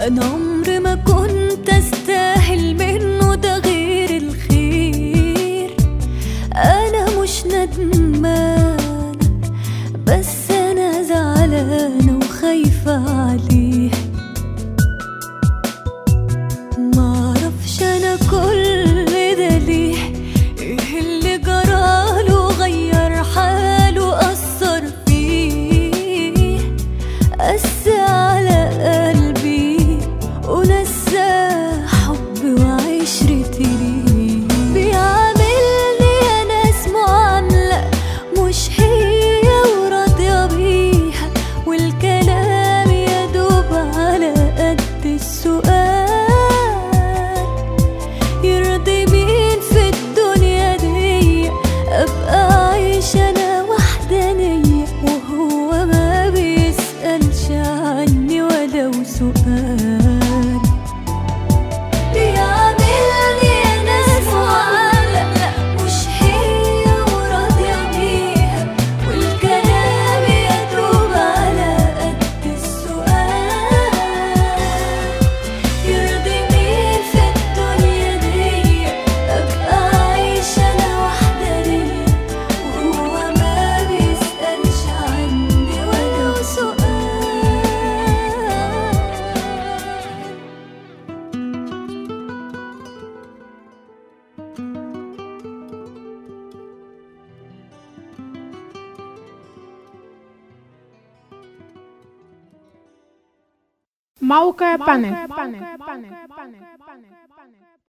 انا عمري ما كنت استاهل منه ده غير الخير انا مش ندمانة بس انا زعلانة وخايفة عليه معرفش انا كل ده ليه ايه اللي جراله غير حاله اثر فيه قس على قلبي ونسى حبي وعشرتي ليه بيعاملني يا ناس معاملة مش هي وراضية بيها والكلام يدوب على قد السؤال يرضي مين في الدنيا دي ابقى عايشة انا وحدانية وهو ما بيسألش عني ولو سؤال بيعاملني يا ناس معاملة مش هي وراضية بيها والكلام يدوب على قد السؤال يرضي مين في الدنيا دي ابقى عايشة انا وحدانية وهو ما بيسألش عني ولو سؤال موقع بانل